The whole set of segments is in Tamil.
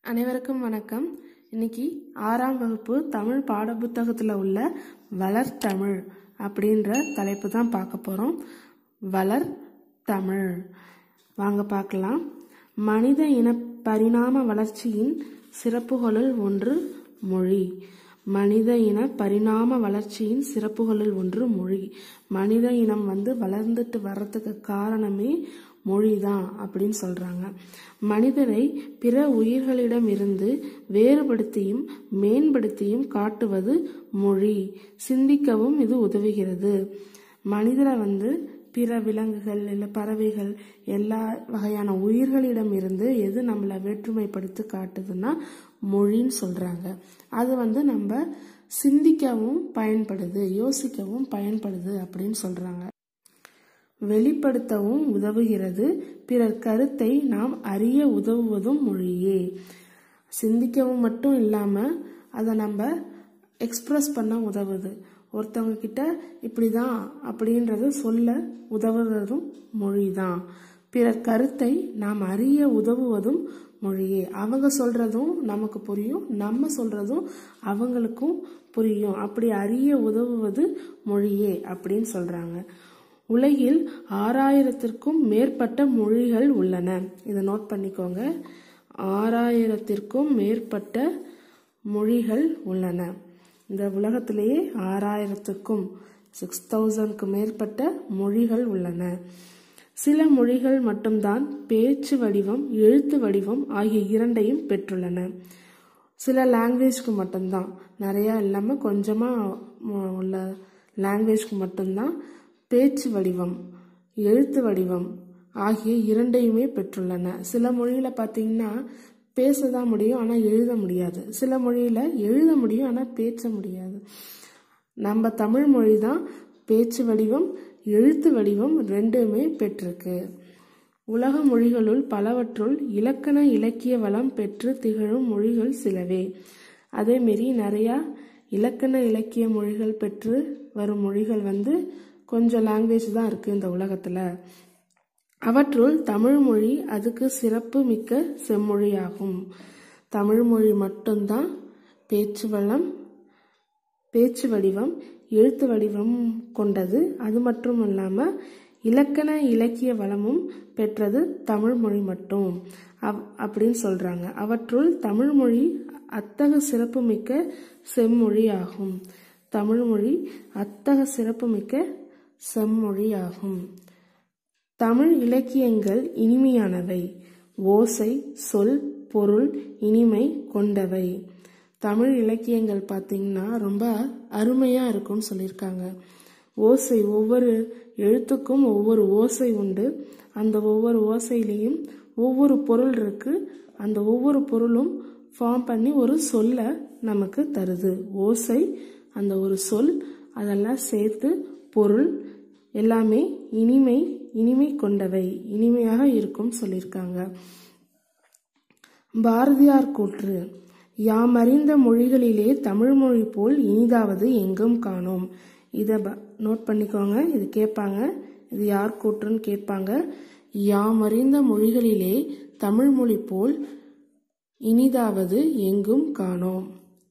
அனைவருக்கும் வணக்கம் இன்னைக்கு ஆறாம் வகுப்பு தமிழ் பாடப்புத்தகத்தில் உள்ள வளர் தமிழ் அப்படின்ற தலைப்பு தான் பார்க்க போகிறோம் வளர் தமிழ் வாங்க பார்க்கலாம் மனித இன பரிணாம வளர்ச்சியின் சிறப்புகளுள் ஒன்று மொழி மனித இன பரிணாம வளர்ச்சியின் சிறப்புகளுள் ஒன்று மொழி மனித இனம் வந்து வளர்ந்துட்டு வர்றதுக்கு காரணமே மொழிதான் அப்படின்னு சொல்றாங்க மனிதரை பிற உயிர்களிடம் இருந்து வேறுபடுத்தியும் மேம்படுத்தியும் காட்டுவது மொழி சிந்திக்கவும் இது உதவுகிறது மனிதரை வந்து பிற விலங்குகள் இல்லை பறவைகள் எல்லா வகையான உயிர்களிடம் இருந்து எது நம்மளை வேற்றுமைப்படுத்தி காட்டுதுன்னா மொழின்னு சொல்றாங்க அது வந்து நம்ம சிந்திக்கவும் பயன்படுது யோசிக்கவும் பயன்படுது அப்படின்னு சொல்றாங்க வெளிப்படுத்தவும் உதவுகிறது பிறர் கருத்தை நாம் அறிய உதவுவதும் மொழியே சிந்திக்கவும் மட்டும் இல்லாம அதை நம்ம எக்ஸ்பிரஸ் பண்ண உதவுது ஒருத்தவங்க கிட்ட இப்படிதான் அப்படின்றத சொல்ல உதவுவதும் மொழிதான் பிறர் கருத்தை நாம் அறிய உதவுவதும் மொழியே அவங்க சொல்றதும் நமக்கு புரியும் நம்ம சொல்றதும் அவங்களுக்கும் புரியும் அப்படி அறிய உதவுவது மொழியே அப்படின்னு சொல்றாங்க உலகில் ஆறாயிரத்திற்கும் மேற்பட்ட மொழிகள் உள்ளன இதை நோட் பண்ணிக்கோங்க ஆறாயிரத்திற்கும் மேற்பட்ட மொழிகள் உள்ளன இந்த உலகத்திலேயே ஆறாயிரத்துக்கும் சிக்ஸ் தௌசண்ட்க்கு மேற்பட்ட மொழிகள் உள்ளன சில மொழிகள் மட்டும்தான் பேச்சு வடிவம் எழுத்து வடிவம் ஆகிய இரண்டையும் பெற்றுள்ளன சில லாங்குவேஜ்க்கு மட்டும்தான் நிறையா இல்லாமல் கொஞ்சமாக உள்ள லாங்குவேஜ்க்கு மட்டும்தான் பேச்சு வடிவம் எழுத்து வடிவம் ஆகிய இரண்டையுமே பெற்றுள்ளன சில மொழியில பார்த்தீங்கன்னா பேச தான் முடியும் ஆனால் எழுத முடியாது சில மொழியில எழுத முடியும் ஆனால் பேச முடியாது நம்ம தமிழ் மொழி தான் பேச்சு வடிவம் எழுத்து வடிவம் ரெண்டுமே பெற்றிருக்கு உலக மொழிகளுள் பலவற்றுள் இலக்கண இலக்கிய வளம் பெற்று திகழும் மொழிகள் சிலவே அதேமாரி நிறையா இலக்கண இலக்கிய மொழிகள் பெற்று வரும் மொழிகள் வந்து கொஞ்சம் லாங்குவேஜ் தான் இருக்கு இந்த உலகத்துல அவற்றுள் தமிழ் மொழி அதுக்கு சிறப்பு மிக்க செம்மொழியாகும் தமிழ் மொழி மட்டும்தான் பேச்சு வளம் பேச்சு வடிவம் எழுத்து வடிவம் கொண்டது அது மட்டும் இல்லாம இலக்கண இலக்கிய வளமும் பெற்றது தமிழ் மொழி மட்டும் அவ் அப்படின்னு சொல்றாங்க அவற்றுள் தமிழ் மொழி அத்தக சிறப்புமிக்க செம்மொழி ஆகும் தமிழ் மொழி அத்தக சிறப்புமிக்க செம்மொழியாகும் தமிழ் இலக்கியங்கள் இனிமையானவை ஓசை சொல் பொருள் இனிமை கொண்டவை தமிழ் இலக்கியங்கள் பார்த்தீங்கன்னா ரொம்ப அருமையா இருக்கும்னு சொல்லியிருக்காங்க ஓசை ஒவ்வொரு எழுத்துக்கும் ஒவ்வொரு ஓசை உண்டு அந்த ஒவ்வொரு ஓசையிலையும் ஒவ்வொரு பொருள் இருக்கு அந்த ஒவ்வொரு பொருளும் ஃபார்ம் பண்ணி ஒரு சொல்ல நமக்கு தருது ஓசை அந்த ஒரு சொல் அதெல்லாம் சேர்த்து பொருள் எல்லாமே இனிமை இனிமை கொண்டவை இனிமையாக இருக்கும் சொல்லியிருக்காங்க பாரதியார் கூற்று யாமறிந்த மொழிகளிலே தமிழ் மொழி போல் இனிதாவது எங்கும் காணோம் இதை நோட் பண்ணிக்கோங்க இது கேட்பாங்க இது யார் கூற்றுன்னு கேட்பாங்க யாமறிந்த மொழிகளிலே தமிழ் மொழி போல் இனிதாவது எங்கும் காணோம்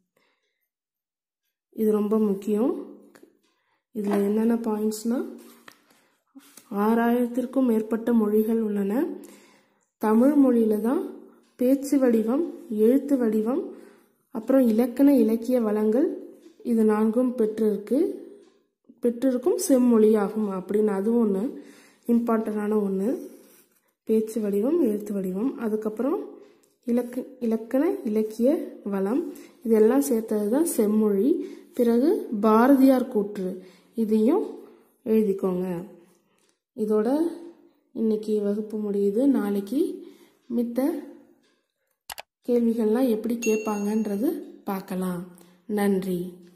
இது ரொம்ப முக்கியம் இதில் என்னென்ன பாயிண்ட்ஸ்னா ஆறாயிரத்திற்கும் மேற்பட்ட மொழிகள் உள்ளன தமிழ் மொழியில தான் பேச்சு வடிவம் எழுத்து வடிவம் அப்புறம் இலக்கண இலக்கிய வளங்கள் இது நான்கும் பெற்றிருக்கு பெற்றிருக்கும் செம்மொழியாகும் அப்படின்னு அதுவும் ஒன்று இம்பார்ட்டண்டான ஒன்று பேச்சு வடிவம் எழுத்து வடிவம் அதுக்கப்புறம் இலக்க இலக்கண இலக்கிய வளம் இதெல்லாம் சேர்த்தது தான் செம்மொழி பிறகு பாரதியார் கூற்று இதையும் எழுதிக்கோங்க இதோட இன்னைக்கு வகுப்பு முடியுது நாளைக்கு மித்த கேள்விகள்லாம் எப்படி கேட்பாங்கன்றது பார்க்கலாம் நன்றி